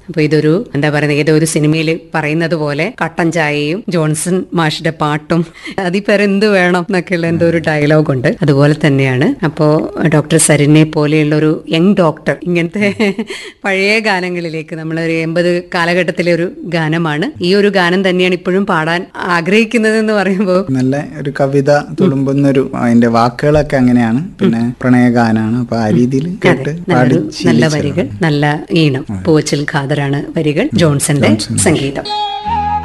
അപ്പൊ ഇതൊരു എന്താ പറയുന്നത് ഏതോ ഒരു സിനിമയിൽ പറയുന്നത് പോലെ കട്ടൻ ചായയും ജോൺസൺ മാഷിന്റെ പാട്ടും അതിപ്പേറെ എന്ത് വേണം എന്നൊക്കെയുള്ള എന്തോ ഒരു ഡയലോഗ് ഉണ്ട് അതുപോലെ തന്നെയാണ് അപ്പോ ഡോക്ടർ സരിനെ പോലെയുള്ള ഒരു യങ് ഡോക്ടർ ഇങ്ങനത്തെ പഴയ ഗാനങ്ങളിലേക്ക് നമ്മളൊരു എൺപത് കാലഘട്ടത്തിലെ ഒരു ഗാനമാണ് ഈ ഒരു ഗാനം തന്നെയാണ് ഇപ്പോഴും പാടാൻ ആഗ്രഹിക്കുന്നത് എന്ന് പറയുമ്പോൾ നല്ല ഒരു കവിത തുളുമ്പുന്ന ഒരു അതിന്റെ വാക്കുകളൊക്കെ അങ്ങനെയാണ് പിന്നെ പ്രണയഗാനാണ് അപ്പൊ ആ രീതിയിൽ കേട്ട് പാടി നല്ലൊരു നല്ല ശീലിച്ചതാണ്. വരികൾ നല്ല ഈണം പൂവച്ചൽ ഖാദറാണ് വരികൾ ജോൺസന്റെ സംഗീതം